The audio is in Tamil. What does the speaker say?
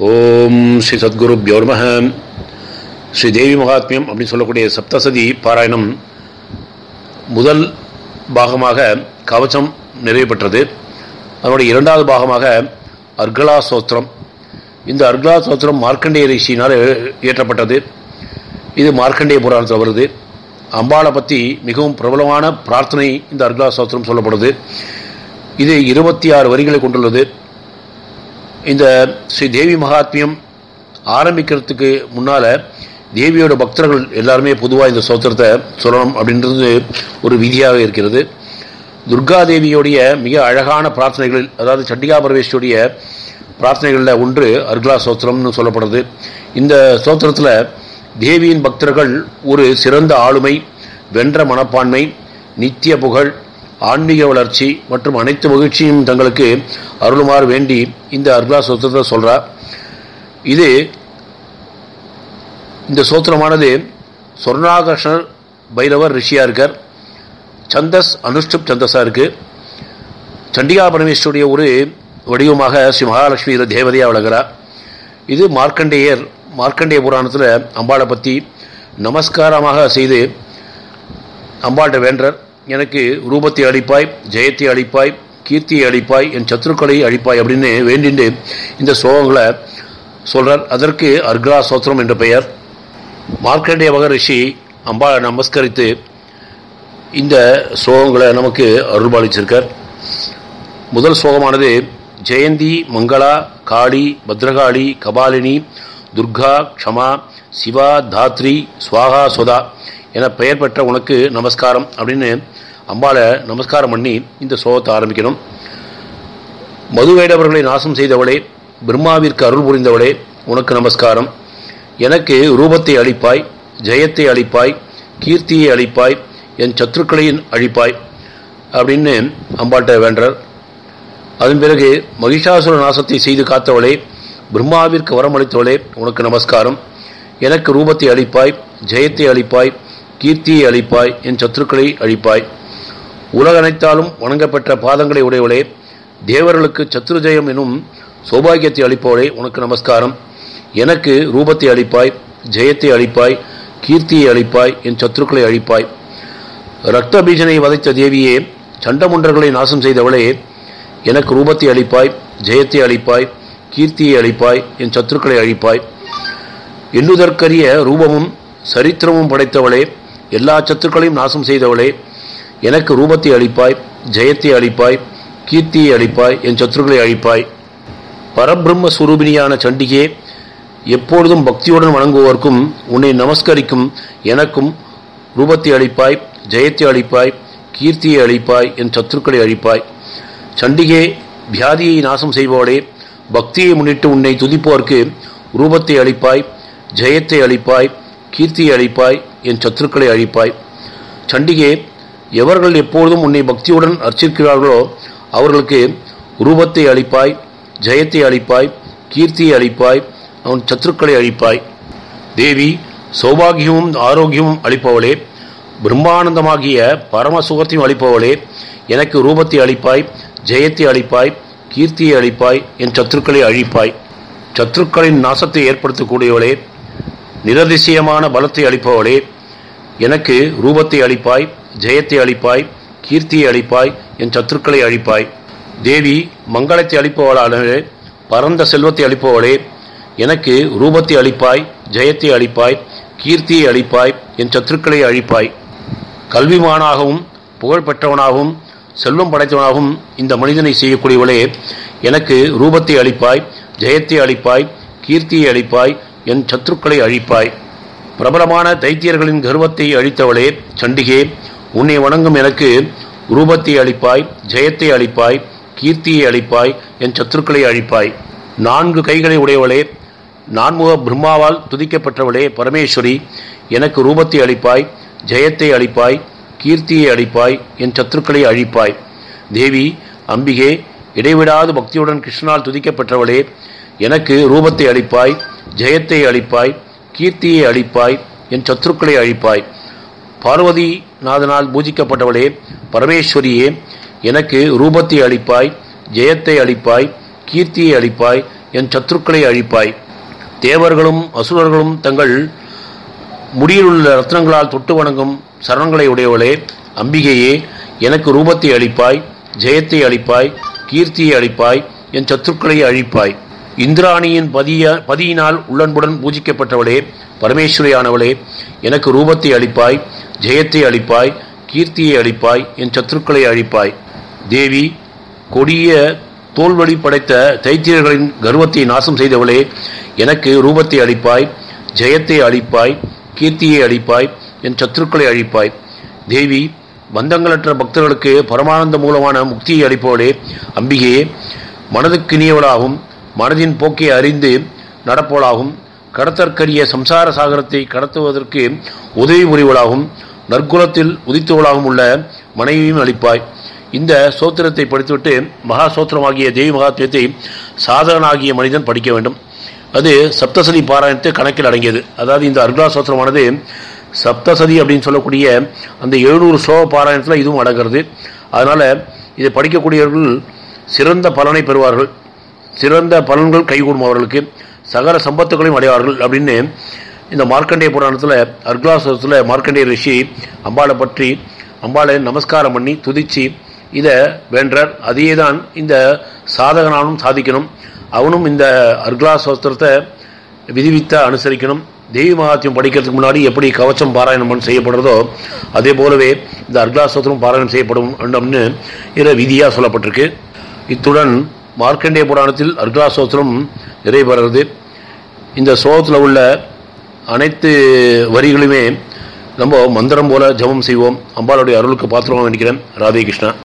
ஓம் ஸ்ரீ சத்குருப்யோ நம ஸ்ரீ தேவி மகாத்மியம் அப்படின்னு சொல்லக்கூடிய சப்தசதி பாராயணம் முதல் பாகமாக கவச்சம் நிறைவு பெற்றது அதனுடைய இரண்டாவது பாகமாக அர்கலா சோத்திரம் இந்த அர்கலா சோத்திரம் மார்க்கண்டேய ரிஷியினால் இயற்றப்பட்டது இது மார்க்கண்டேய புராணத்தில் வருது அம்பாளை பற்றி மிகவும் பிரபலமான பிரார்த்தனை இந்த அர்கலா சோத்திரம் சொல்லப்படுது இது இருபத்தி ஆறு வரிகளை கொண்டுள்ளது இந்த ஸ்ரீ தேவி மகாத்மியம் ஆரம்பிக்கிறதுக்கு முன்னால் தேவியோட பக்தர்கள் எல்லாருமே பொதுவாக இந்த சோத்திரத்தை சொல்லணும் அப்படின்றது ஒரு விதியாக இருக்கிறது துர்கா தேவியோடைய மிக அழகான பிரார்த்தனைகளில் அதாவது சண்டிகா பரமேஸ்வரிய பிரார்த்தனைகளில் ஒன்று அர்கலா சோத்திரம்னு சொல்லப்படுறது இந்த சோத்திரத்தில் தேவியின் பக்தர்கள் ஒரு சிறந்த ஆளுமை வென்ற மனப்பான்மை நித்திய புகழ் ஆன்மீக வளர்ச்சி மற்றும் அனைத்து மகிழ்ச்சியும் தங்களுக்கு அருளுமாறு வேண்டி இந்த அர்கலா சோத்திரத்தை சொல்கிறார் இது இந்த சோத்திரமானது சொர்ணாகர்ஷர் பைரவர் ரிஷியாக இருக்கார் சந்தஸ் அனுஷ்டுப் சந்தஸாக இருக்குது சண்டிகா பரமேஸ்வருடைய ஒரு வடிவமாக ஸ்ரீ மகாலட்சுமி தேவதையாக விளங்குறார் இது மார்க்கண்டேயர் மார்க்கண்டேய புராணத்தில் அம்பாளை பற்றி நமஸ்காரமாக செய்து அம்பாள்கிட்ட வேண்டர் எனக்கு ரூபத்தை அளிப்பாய் ஜெயத்தை அளிப்பாய் கீர்த்தியை அளிப்பாய் என் சத்ருக்களை அழிப்பாய் அப்படின்னு வேண்டிண்டு இந்த ஸ்லோகங்களை சொல்கிறார் அதற்கு அர்கலா சோத்திரம் என்ற பெயர் மார்க்கண்டேய மகரிஷி அம்பாளை நமஸ்கரித்து இந்த ஸ்லோகங்களை நமக்கு அருள்பாலிச்சிருக்கார் முதல் ஸ்லோகமானது ஜெயந்தி மங்களா காளி பத்ரகாளி கபாலினி துர்கா க்ஷமா சிவா தாத்ரி ஸ்வாகா சுதா என பெயர் பெற்ற உனக்கு நமஸ்காரம் அப்படின்னு அம்பாளை நமஸ்காரம் பண்ணி இந்த ஸ்லோகத்தை ஆரம்பிக்கணும் மதுவேடவர்களை நாசம் செய்தவளே பிரம்மாவிற்கு அருள் புரிந்தவளே உனக்கு நமஸ்காரம் எனக்கு ரூபத்தை அளிப்பாய் ஜெயத்தை அளிப்பாய் கீர்த்தியை அளிப்பாய் என் சத்துருக்களையும் அழிப்பாய் அப்படின்னு அம்பாள்கிட்ட வேண்டார் அதன் பிறகு மகிஷாசுர நாசத்தை செய்து காத்தவளே பிரம்மாவிற்கு வரமளித்தவளே உனக்கு நமஸ்காரம் எனக்கு ரூபத்தை அளிப்பாய் ஜெயத்தை அளிப்பாய் கீர்த்தியை அளிப்பாய் என் சத்துருக்களை அழிப்பாய் உலக அனைத்தாலும் வணங்கப்பெற்ற பாதங்களை உடையவளே தேவர்களுக்கு சத்ருஜயம் எனும் சௌபாகியத்தை அளிப்பவளே உனக்கு நமஸ்காரம் எனக்கு ரூபத்தை அளிப்பாய் ஜெயத்தை அளிப்பாய் கீர்த்தியை அளிப்பாய் என் சத்ருக்களை அழிப்பாய் ரத்த பீஜனை வதைத்த தேவியே சண்டமுண்டர்களை நாசம் செய்தவளே எனக்கு ரூபத்தை அளிப்பாய் ஜெயத்தை அளிப்பாய் கீர்த்தியை அளிப்பாய் என் சத்துருக்களை அழிப்பாய் எண்ணுதற்கரிய ரூபமும் சரித்திரமும் படைத்தவளே எல்லா சத்துருக்களையும் நாசம் செய்தவளே எனக்கு ரூபத்தை அளிப்பாய் ஜெயத்தை அளிப்பாய் கீர்த்தியை அளிப்பாய் என் சத்துருக்களை அழிப்பாய் பரபிரம்ம சுரூபினியான சண்டிகே எப்பொழுதும் பக்தியுடன் வணங்குவோர்க்கும் உன்னை நமஸ்கரிக்கும் எனக்கும் ரூபத்தை அளிப்பாய் ஜெயத்தை அளிப்பாய் கீர்த்தியை அளிப்பாய் என் சத்துருக்களை அழிப்பாய் சண்டிகே வியாதியை நாசம் செய்பவளே பக்தியை முன்னிட்டு உன்னை துதிப்போர்க்கு ரூபத்தை அளிப்பாய் ஜெயத்தை அளிப்பாய் கீர்த்தியை அளிப்பாய் என் சத்துருக்களை அழிப்பாய் சண்டிகே எவர்கள் எப்பொழுதும் உன்னை பக்தியுடன் அர்ச்சிக்கிறார்களோ அவர்களுக்கு ரூபத்தை அளிப்பாய் ஜெயத்தை அளிப்பாய் கீர்த்தியை அளிப்பாய் அவன் சத்துருக்களை அழிப்பாய் தேவி சௌபாகியமும் ஆரோக்கியமும் அளிப்பவளே பிரம்மானந்தமாகிய பரம சுகத்தையும் அளிப்பவளே எனக்கு ரூபத்தை அளிப்பாய் ஜெயத்தை அளிப்பாய் கீர்த்தியை அளிப்பாய் என் சத்துருக்களை அழிப்பாய் சத்துருக்களின் நாசத்தை ஏற்படுத்தக்கூடியவளே நிரதிசயமான பலத்தை அளிப்பவளே எனக்கு ரூபத்தை அளிப்பாய் ஜெயத்தை அளிப்பாய் கீர்த்தியை அளிப்பாய் என் சத்துருக்களை அழிப்பாய் தேவி மங்களத்தை அளிப்பவளானே பரந்த செல்வத்தை அளிப்பவளே எனக்கு ரூபத்தை அளிப்பாய் ஜெயத்தை அளிப்பாய் கீர்த்தியை அளிப்பாய் என் சத்துருக்களை அழிப்பாய் கல்விமானாகவும் புகழ் பெற்றவனாகவும் செல்வம் படைத்தவனாகவும் இந்த மனிதனை செய்யக்கூடியவளே எனக்கு ரூபத்தை அளிப்பாய் ஜெயத்தை அளிப்பாய் கீர்த்தியை அளிப்பாய் என் சத்துருக்களை அழிப்பாய் பிரபலமான தைத்தியர்களின் கர்வத்தை அழித்தவளே சண்டிகே உன்னை வணங்கும் எனக்கு ரூபத்தை அளிப்பாய் ஜெயத்தை அளிப்பாய் கீர்த்தியை அளிப்பாய் என் சத்துருக்களை அழிப்பாய் நான்கு கைகளை உடையவளே நான்முக பிரம்மாவால் துதிக்கப்பட்டவளே பரமேஸ்வரி எனக்கு ரூபத்தை அளிப்பாய் ஜெயத்தை அளிப்பாய் கீர்த்தியை அளிப்பாய் என் சத்துருக்களை அழிப்பாய் தேவி அம்பிகே இடைவிடாது பக்தியுடன் கிருஷ்ணனால் துதிக்கப்பட்டவளே எனக்கு ரூபத்தை அளிப்பாய் ஜெயத்தை அளிப்பாய் கீர்த்தியை அளிப்பாய் என் சத்துருக்களை அழிப்பாய் பார்வதி நாதனால் பூஜிக்கப்பட்டவளே பரமேஸ்வரியே எனக்கு ரூபத்தை அளிப்பாய் ஜெயத்தை அளிப்பாய் கீர்த்தியை அளிப்பாய் என் சத்துருக்களை அழிப்பாய் தேவர்களும் அசுரர்களும் தங்கள் முடியில் உள்ள ரத்னங்களால் தொட்டு வணங்கும் சரணங்களை உடையவளே அம்பிகையே எனக்கு ரூபத்தை அளிப்பாய் ஜெயத்தை அளிப்பாய் கீர்த்தியை அளிப்பாய் என் சத்துருக்களை அழிப்பாய் இந்திராணியின் பதிய பதியினால் உள்ளன்புடன் பூஜிக்கப்பட்டவளே பரமேஸ்வரியானவளே எனக்கு ரூபத்தை அளிப்பாய் ஜெயத்தை அளிப்பாய் கீர்த்தியை அளிப்பாய் என் சத்துருக்களை அழிப்பாய் தேவி கொடிய தோல்வழி படைத்த தைத்தியர்களின் கர்வத்தை நாசம் செய்தவளே எனக்கு ரூபத்தை அளிப்பாய் ஜெயத்தை அளிப்பாய் கீர்த்தியை அளிப்பாய் என் சத்துருக்களை அழிப்பாய் தேவி பந்தங்களற்ற பக்தர்களுக்கு பரமானந்த மூலமான முக்தியை அளிப்பவளே அம்பிகையே மனதுக்கினியவளாகும் மனதின் போக்கை அறிந்து நடப்பவளாகும் கடத்தற்கரிய சம்சார சாகரத்தை கடத்துவதற்கு உதவி புரிவளாகும் நற்குலத்தில் உதித்தவளாகவும் உள்ள மனைவியும் அளிப்பாய் இந்த சோத்திரத்தை படித்துவிட்டு மகா சோத்திரமாகிய தேவி மகாத்மியத்தை சாதகனாகிய மனிதன் படிக்க வேண்டும் அது சப்தசதி பாராயணத்தை கணக்கில் அடங்கியது அதாவது இந்த அர்கா சோத்திரமானது சப்தசதி அப்படின்னு சொல்லக்கூடிய அந்த எழுநூறு ஸ்லோக பாராயணத்தில் இதுவும் அடங்கிறது அதனால் இதை படிக்கக்கூடியவர்கள் சிறந்த பலனை பெறுவார்கள் சிறந்த பலன்கள் கைகூடும் அவர்களுக்கு சகல சம்பத்துகளையும் அடைவார்கள் அப்படின்னு இந்த மார்க்கண்டேய புராணத்தில் அர்கலாசுரத்தில் மார்க்கண்டேய ரிஷி அம்பாளை பற்றி அம்பாளை நமஸ்காரம் பண்ணி துதிச்சு இதை வென்றார் அதையே தான் இந்த சாதகனானும் சாதிக்கணும் அவனும் இந்த அர்கலாசோஸ்திரத்தை விதிவித்த அனுசரிக்கணும் தெய்வ மகாத்தியம் படிக்கிறதுக்கு முன்னாடி எப்படி கவச்சம் பாராயணம் செய்யப்படுறதோ அதே போலவே இந்த அர்கலாசோத்திரம் பாராயணம் செய்யப்படும் வேண்டும்னு இதில் விதியாக சொல்லப்பட்டிருக்கு இத்துடன் மார்க்கண்டேய புராணத்தில் அர்கலாசோத்திரம் நிறைவேறது இந்த சோகத்தில் உள்ள அனைத்து வரிகளுமே நம்ம மந்திரம் போல ஜபம் செய்வோம் அம்பாளுடைய அருளுக்கு பாத்திரமாக நினைக்கிறேன் ராதே கிருஷ்ணா